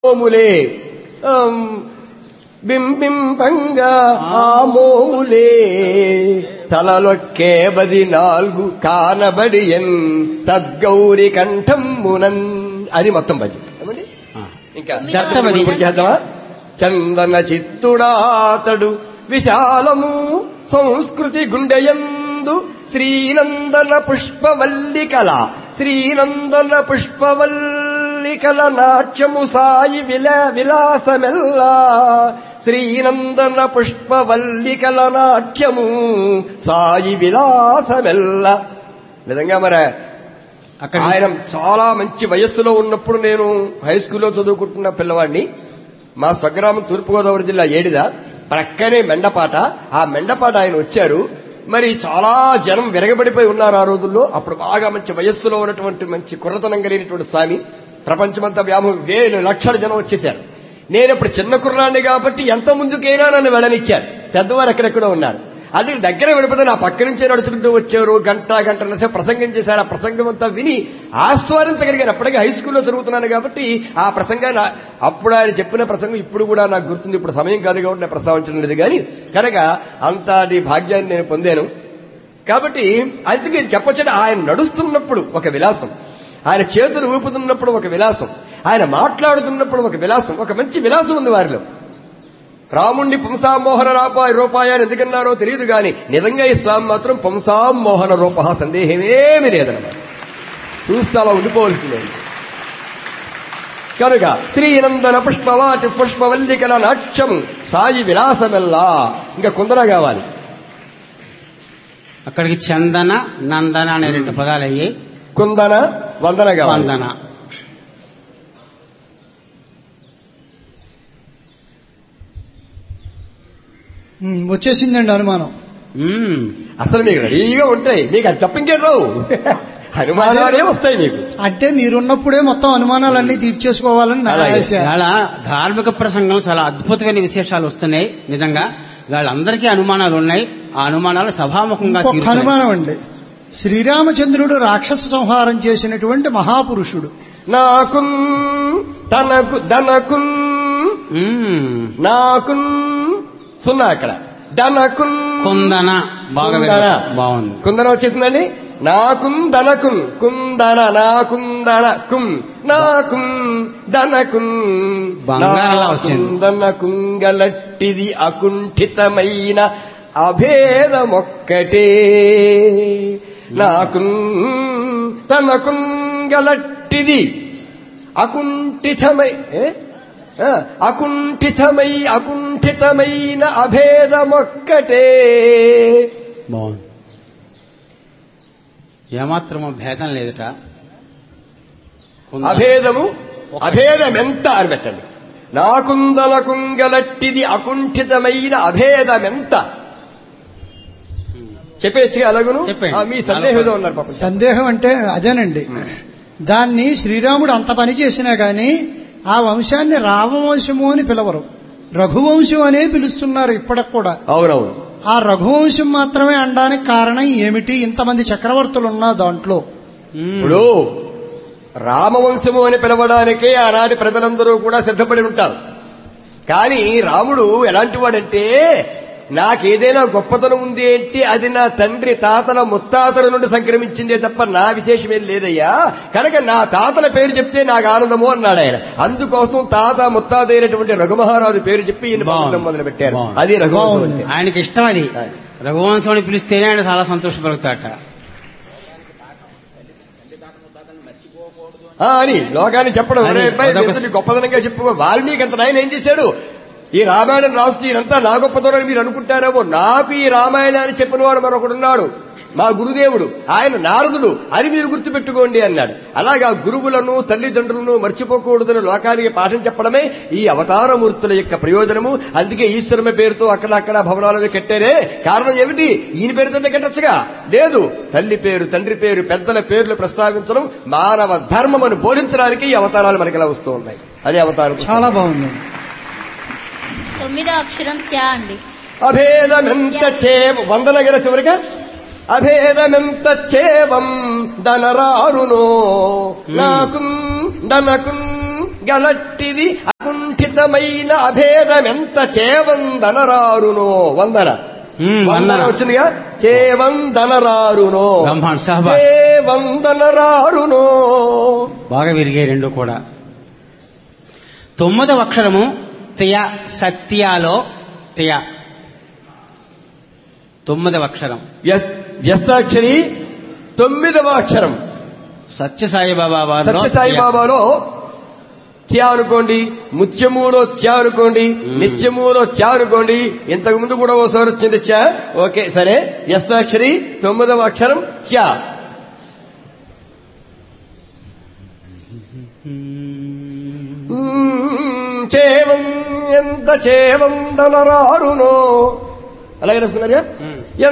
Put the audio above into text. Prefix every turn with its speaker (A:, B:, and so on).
A: మోములే ఆం, బింబింపంగా ఆ మోములే తలలొక్కే బది నాలుగు కానబడియన్ తద్గౌరి కంఠమ్మునన్ అది మొత్తం బది ఏమండి ఇంకా
B: దత్తపది.
A: ఇప్పుడు చేద్దామా చందన చిత్తుడాతడు విశాలము సంస్కృతి గుండెయందు శ్రీనందన పుష్పవల్లికల శ్రీనందన పుష్పవల్లికల నాట్యము సాయి విల విలాసమెల్లా శ్రీనందన పుష్పవల్లికల నాట్యము సాయి విలాసమెల్ల నిజంగా మరి
B: అక్కడ
A: ఆయన చాలా మంచి వయస్సులో ఉన్నప్పుడు నేను హై స్కూల్లో చదువుకుంటున్న పిల్లవాడిని మా స్వగ్రామం తూర్పుగోదావరి జిల్లా ఏడిద ప్రక్కనే మెండపాట ఆ మెండపాట ఆయన వచ్చారు మరి చాలా జనం విరగబడిపోయి ఉన్నారు ఆ రోజుల్లో అప్పుడు బాగా మంచి వయస్సులో ఉన్నటువంటి మంచి కుర్రతనం కలిగినటువంటి స్వామి ప్రపంచమంతా వ్యామోహం వేలు లక్షల జనం వచ్చేశారు నేను ఇప్పుడు చిన్న కుర్రాన్ని కాబట్టి ఎంత ముందుకైనా నన్ను వెళ్ళనిచ్చారు పెద్దవారు ఎక్కడెక్కడో ఉన్నారు అది దగ్గర వెళ్ళిపోతే నా పక్క నుంచే నడుచుకుంటూ వచ్చారు గంట గంటల సేపు ప్రసంగం చేశారు ఆ ప్రసంగం అంతా విని ఆస్వాదించగలిగాను అప్పటికే హై స్కూల్లో చదువుతున్నాను కాబట్టి ఆ ప్రసంగాన్ని ఆ- అప్పుడు ఆయన చెప్పిన ప్రసంగం ఇప్పుడు కూడా నాకు గుర్తుంది ఇప్పుడు సమయం కాదు కాబట్టి నేను ప్రస్తావించడం లేదు కానీ కనుక అంతటి భాగ్యాన్ని నేను పొందాను కాబట్టి అందుకే చెప్పొచ్చంటే ఆయన నడుస్తున్నప్పుడు ఒక విలాసం ఆయన చేతులు ఊపుతున్నప్పుడు ఒక విలాసం ఆయన మాట్లాడుతున్నప్పుడు ఒక విలాసం ఒక మంచి విలాసం ఉంది వారిలో రాముణ్ణి పుంసామోహన రాపాయ రూపాయ అని ఎందుకన్నారో తెలియదు గాని నిజంగా ఈ స్వామి మాత్రం పుంసామోహన రూప సందేహమేమి లేదన్నమాట చూస్తే అలా ఉండిపోవలసిందే కనుక శ్రీనందన పుష్పవాటి పుష్పవల్లికల నాట్యము సాయి విలాసమెల్లా ఇంకా కుందర కావాలి
B: అక్కడికి చందన నందన అనే రెండు పదాలు అయ్యి
A: కుందన వందన కావాలి
B: వందన
C: ఉమ్, వచ్చేసిందండి అనుమానం
B: మ్మ్.
A: అసలు మీకు రెడీగా ఉంటాయి మీకు అది తప్ప ఇంకేం రావు అనుమానాలే వస్తాయి మీకు
C: అంటే మీరున్నప్పుడే మొత్తం అనుమానాలన్నీ తీర్చేసుకోవాలని నా
A: అలాగే.
C: ఆశ
B: ఇవాళ ధార్మిక ప్రసంగం చాలా అద్భుతమైన విశేషాలు వస్తున్నాయి నిజంగా వాళ్ళందరికీ అనుమానాలు ఉన్నాయి ఆ అనుమానాలు సభాముఖంగా
C: ఇంకొక
B: తీరుతాయి.
C: అనుమానం అండి శ్రీరామచంద్రుడు రాక్షస సంహారం చేసినటువంటి మహాపురుషుడు
A: నాకున్ తనకు ధనకున్
B: మ్మ్.
A: నాకున్ సున్నా అక్కడ ధనకున్
B: కుందన బాగా
A: కుందన.
B: వినపడుతుంది. బాగుంది
A: కుందన వచ్చేసిందండి నాకున్ ధనకున్ కుందన నాకుందన కుం నాకుం ధనకున్
B: బంగారంలా వచ్చింది.
A: కుందన కుంగలట్టిది అకుంఠితమైన అభేదమొక్కటే నాకున్ తన కుంగలట్టిది అకుంఠితమై ఏ? ఆ, అకుంఠితమై అకుంఠితమైన అభేదమొక్కటే
B: బాగుంది ఏమాత్రమో భేదం లేదట కుందన.
A: అభేదము అభేదమెంత అని పెట్టండి నాకుందల కుంగలట్టిది అకుంఠితమైన అభేదమెంత చెప్పేచ్చుగా అలాగును
B: చెప్పండి.
A: ఆ, మీ సందేహం ఏదో ఉన్నారు పాపం
C: సందేహం అంటే అదేనండి దాన్ని శ్రీరాముడు అంత పని చేసినా గాని ఆ వంశాన్ని రామవంశము అని పిలవరు రఘువంశం అనే పిలుస్తున్నారు ఇప్పటికి కూడా
A: అవునవును
C: ఆ రఘువంశం మాత్రమే అనడానికి కారణం ఏమిటి ఇంతమంది చక్రవర్తులు ఉన్నా దాంట్లో
B: మ్మ్.
A: ఇప్పుడు రామవంశము అని పిలవడానికే ఆనాటి ప్రజలందరూ కూడా సిద్ధపడి ఉంటారు కానీ రాముడు ఎలాంటి వాడంటే నాకేదైనా గొప్పతనం ఉంది అంటే అది నా తండ్రి తాతల ముత్తాతల నుండి సంక్రమించిందే తప్ప నా విశేషమేం లేదయ్యా కనుక నా తాతల పేరు చెప్తే నాకు ఆనందము అన్నాడు ఆయన అందుకోసం తాత ముత్తాత అయినటువంటి రఘుమహారాజు పేరు చెప్పి ఈయన
B: బాగుంది.
A: పొందడం మొదలు పెట్టారు
B: బాగుంది.
A: అది రఘువంశం
C: బాగుంది.
A: అంటే.
B: ఆయనకి ఇష్టం అది రఘువంశం అని పిలిస్తేనే ఆయన చాలా సంతోషపడుతాట
A: ఆ, అని లోకాన్ని చెప్పడం
B: అని
A: ఒరే అబ్బాయి,
B: అదొక-
A: ఇంతటి గొప్పదనంగా చెప్పుకో వాల్మీకి అంత నాయన ఏం చేశాడు ఈ రామాయణం రాస్తూ ఈయనంతా నా గొప్పతనం మీరు అనుకుంటారేమో నాకు ఈ రామాయణాన్ని చెప్పినవాడు మరొకడున్నాడు మా గురుదేవుడు ఆయన నారదుడు అని మీరు గుర్తుపెట్టుకోండి అన్నాడు అలాగా గురువులను తల్లిదండ్రులను మర్చిపోకూడదని లోకానికి పాఠం చెప్పడమే ఈ అవతారమూర్తుల యొక్క ప్రయోజనము అందుకే ఈశ్వరమ పేరుతో అక్కడక్కడ భవనాలను కట్టారే కారణం ఏమిటి ఈయన పేరుతోనే కట్టచ్చుగా లేదు తల్లి పేరు తండ్రి పేరు పెద్దల పేర్లు ప్రస్తావించడం మానవ ధర్మం అని బోధించడానికి ఈ అవతారాలు మనకి ఇలా వస్తూ ఉన్నాయి అదే అవతారం
C: చాలా బాగుంది
D: తొమ్మిదో అక్షరం త్యా అండి
A: అభేదమెంత చేవ వందన గల చివరిగా అభేదమెంత చేవం దనరారునో నాకుం దనకుం గలట్టిది అక్షరమైన అభేదమెంత చేవందనరారునో వందన
B: ఉమ్,
A: వందన
B: వందన
A: వచ్చిందిగా చేవందనరారునో
B: బ్రహ్మాండ సహబా
A: చేవందనరారునో
B: బాగా విరిగాయి రెండు కూడా తొమ్మిదవ అక్షరము తియ సత్యాలో తియ తొమ్మిదవ అక్షరం
A: వ్య- వ్యస్తాక్షరి తొమ్మిదవ అక్షరం
B: సత్య సాయిబాబా వారిలో
A: సత్య సాయిబాబాలో త్యా అనుకోండి ముత్యములో త్యా అనుకోండి నిత్యములో త్యా అనుకోండి ఇంతకు ముందు కూడా ఓసారి వచ్చింది త్యా ఓకే సరే వ్యస్తాక్షరి తొమ్మిదవ అక్షరం త్యా మ్మ్, చేవం ఎంత చేవందనరారునో అలాగే రాస్తున్నారా
B: ఉమ్.